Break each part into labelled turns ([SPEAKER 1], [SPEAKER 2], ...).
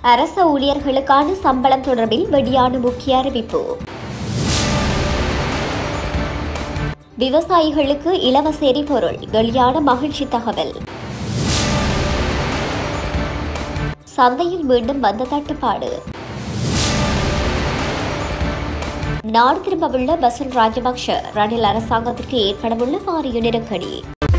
[SPEAKER 1] அரச ஊழியர்களுக்கான சம்பளம் தொடர்பில் வெளியான முக்கிய அறிவிப்பு விவசாயிகளுக்கு இலவச எரிபொருள் வெளியான மகிழ்ச்சி தகவல் சந்தையில் மீண்டும் வந்த தட்டுப்பாடு நாடு திரும்பவுள்ள பசுல் ராஜபக்ஷ ரணில் அரசாங்கத்திற்கு ஏற்படவுள்ள பாரிய நெருக்கடி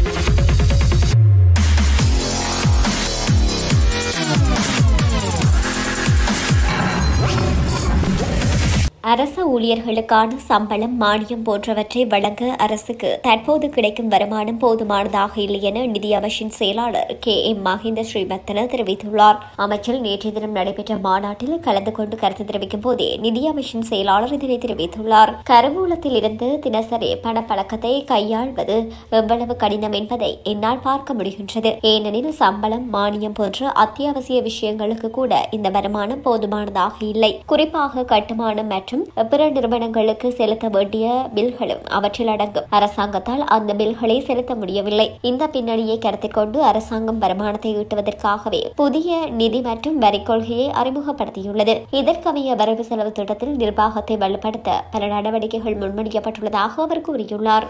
[SPEAKER 1] அரச ஊழியர்களுக்கான சம்பளம் மானியம் போன்றவற்றை வழங்க அரசுக்கு தற்போது கிடைக்கும் வருமானம் போதுமானதாக இல்லை என நிதி அமைச்சின் செயலாளர் கே எம் மஹிந்த ஸ்ரீபத்தன தெரிவித்துள்ளார் அமைச்சர் நேற்றைய தினம் நடைபெற்ற மாநாட்டில் கலந்து கொண்டு கருத்து தெரிவிக்கும் போதே நிதி அமைச்சின் செயலாளர் இதனை தெரிவித்துள்ளார் கருவூலத்தில் இருந்து தினசரி பணப்பழக்கத்தை கையாள்வது எவ்வளவு கடினம் என்பதை என்னால் பார்க்க முடிகின்றது ஏனெனில் சம்பளம் மானியம் போன்ற அத்தியாவசிய விஷயங்களுக்கு கூட இந்த வருமானம் போதுமானதாக இல்லை குறிப்பாக கட்டுமானம் மற்றும் பிற நிறுவனங்களுக்கு செலுத்த வேண்டிய பில்களும் அவற்றில் அடங்கும் அரசாங்கத்தால் அந்த பில்களை செலுத்த முடியவில்லை இந்த பின்னணியை கருத்தில் கொண்டு அரசாங்கம் வருமானத்தை ஈட்டுவதற்காகவே புதிய நிதி மற்றும் வரி கொள்கையை அறிமுகப்படுத்தியுள்ளது இதற்கமைய வரவு செலவு திட்டத்தில் நிர்வாகத்தை வலுப்படுத்த பல நடவடிக்கைகள் முன்மொழியப்பட்டுள்ளதாக அவர் கூறியுள்ளார்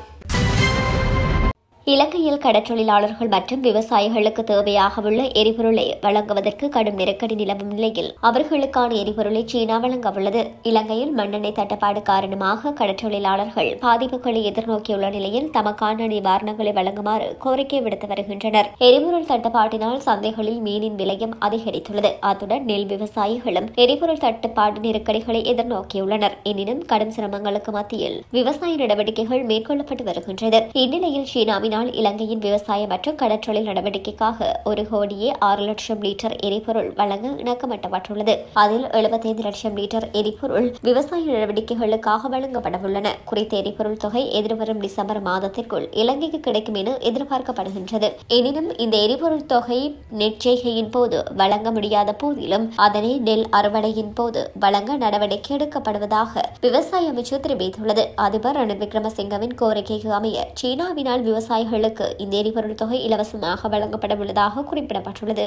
[SPEAKER 1] இலங்கையில் கடற்றொழிலாளர்கள் மற்றும் விவசாயிகளுக்கு தேவையாக உள்ள எரிபொருளை வழங்குவதற்கு கடும் நெருக்கடி நிலவும் நிலையில் அவர்களுக்கான எரிபொருளை சீனா வழங்க உள்ளது இலங்கையில் மண்ணெண்ணெய் தட்டுப்பாடு காரணமாக கடற்றொழிலாளர்கள் பாதிப்புகளை எதிர்நோக்கியுள்ள நிலையில் தமக்கான நிவாரணங்களை வழங்குமாறு கோரிக்கை விடுத்து வருகின்றனர் எரிபொருள் தட்டுப்பாட்டினால் சந்தைகளில் மீனின் விலையும் அதிகரித்துள்ளது அத்துடன் நெல் விவசாயிகளும் எரிபொருள் தட்டுப்பாடு நெருக்கடிகளை எதிர்நோக்கியுள்ளனர் எனினும் கடும் சிரமங்களுக்கு மத்தியில் விவசாய நடவடிக்கைகள் மேற்கொள்ளப்பட்டு வருகின்றது இந்நிலையில் சீனாவின் இதனால் இலங்கையின் விவசாய மற்றும் கடற்றொழில் நடவடிக்கைக்காக ஒரு கோடியே ஆறு லட்சம் லிட்டர் எரிபொருள் வழங்க இணக்கமிட்டப்பட்டுள்ளது அதில் எழுபத்தைந்து லட்சம் லிட்டர் எரிபொருள் விவசாய நடவடிக்கைகளுக்காக வழங்கப்படவுள்ளன குறித்த எரிபொருள் தொகை எதிர்வரும் டிசம்பர் மாதத்திற்குள் இலங்கைக்கு கிடைக்கும் என எதிர்பார்க்கப்படுகின்றது எனினும் இந்த எரிபொருள் தொகை நெற்செய்கையின் போது வழங்க முடியாத போதிலும் அதனை நெல் அறுவடையின் போது வழங்க நடவடிக்கை எடுக்கப்படுவதாக விவசாய அமைச்சர் தெரிவித்துள்ளது அதிபர் ரணில் விக்ரமசிங்கவின் கோரிக்கைக்கு அமைய சீனாவினால் விவசாய விவசாயிகளுக்கு இந்த எரிபொருள் தொகை இலவசமாக வழங்கப்பட உள்ளதாக குறிப்பிடப்பட்டுள்ளது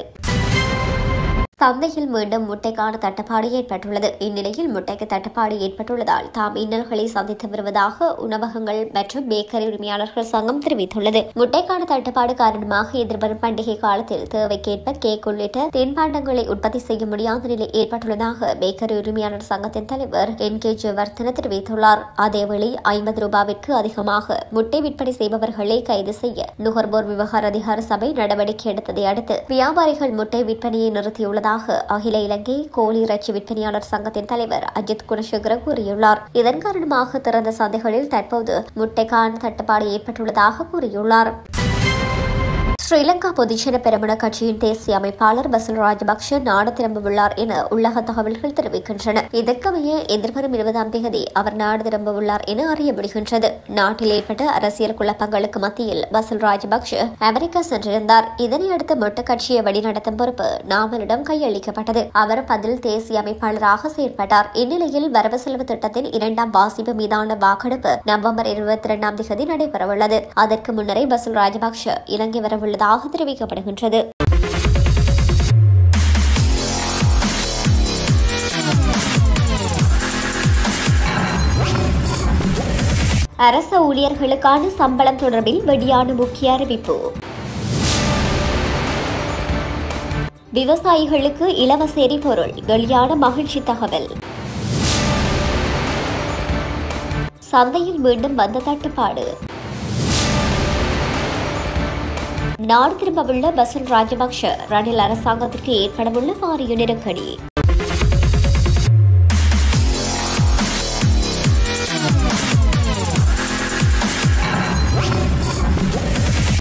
[SPEAKER 1] சந்தையில் மீண்டும் முட்டைக்கான தட்டுப்பாடு ஏற்பட்டுள்ளது இந்நிலையில் முட்டைக்கு தட்டுப்பாடு ஏற்பட்டுள்ளதால் தாம் இன்னல்களை சந்தித்து வருவதாக உணவகங்கள் மற்றும் பேக்கரி உரிமையாளர்கள் சங்கம் தெரிவித்துள்ளது முட்டைக்கான தட்டுப்பாடு காரணமாக எதிர்வரும் பண்டிகை காலத்தில் தேவைக்கேற்ப கேக் உள்ளிட்ட தின்பண்டங்களை உற்பத்தி செய்ய முடியாத நிலை ஏற்பட்டுள்ளதாக பேக்கரி உரிமையாளர் சங்கத்தின் தலைவர் என் கே ஜெவர்தன தெரிவித்துள்ளார் அதேவேளை ஐம்பது ரூபாவிற்கு அதிகமாக முட்டை விற்பனை செய்பவர்களை கைது செய்ய நுகர்வோர் விவகார அதிகார சபை நடவடிக்கை எடுத்ததை அடுத்து வியாபாரிகள் முட்டை விற்பனையை நிறுத்தியுள்ளது உள்ளதாக அகில இலங்கை கோழி இறைச்சி விற்பனையாளர் சங்கத்தின் தலைவர் அஜித் குணசேகர கூறியுள்ளார் இதன் காரணமாக திறந்த சந்தைகளில் தற்போது முட்டைக்கான தட்டுப்பாடு ஏற்பட்டுள்ளதாக கூறியுள்ளார் ஸ்ரீலங்கா பொதுஜன பெரமுன கட்சியின் தேசிய அமைப்பாளர் பசுல் ராஜபக்ஷ நாடு திரும்பவுள்ளார் என உள்ளக தகவல்கள் தெரிவிக்கின்றன இதற்கமைய எதிர்வரும் இருபதாம் தேதி அவர் நாடு திரும்பவுள்ளார் என அறிய முடிகின்றது நாட்டில் ஏற்பட்ட அரசியல் குழப்பங்களுக்கு மத்தியில் பசுல் ராஜபக்ஷ அமெரிக்கா சென்றிருந்தார் இதனையடுத்து மொட்ட கட்சியை வழிநடத்தும் பொறுப்பு நாவலிடம் கையளிக்கப்பட்டது அவர் பதில் தேசிய அமைப்பாளராக செயற்பட்டார் இந்நிலையில் வரவு செலவு திட்டத்தின் இரண்டாம் வாசிப்பு மீதான வாக்கெடுப்பு நவம்பர் இருபத்தி இரண்டாம் தேதி நடைபெறவுள்ளது அதற்கு முன்னரே பசுல் ராஜபக்ஷ இலங்கை வரவுள்ள உள்ளதாக தெரிவிக்கப்படுகின்றது அரச ஊழியர்களுக்கான சம்பளம் தொடர்பில் வெளியான முக்கிய அறிவிப்பு விவசாயிகளுக்கு இலவச எரிபொருள் வெளியான மகிழ்ச்சி தகவல் சந்தையில் மீண்டும் வந்த தட்டுப்பாடு நாடு திரும்பவுள்ள பசுல் ராஜபக்ஷ ரணில் அரசாங்கத்திற்கு ஏற்படவுள்ள பாரிய நெருக்கடி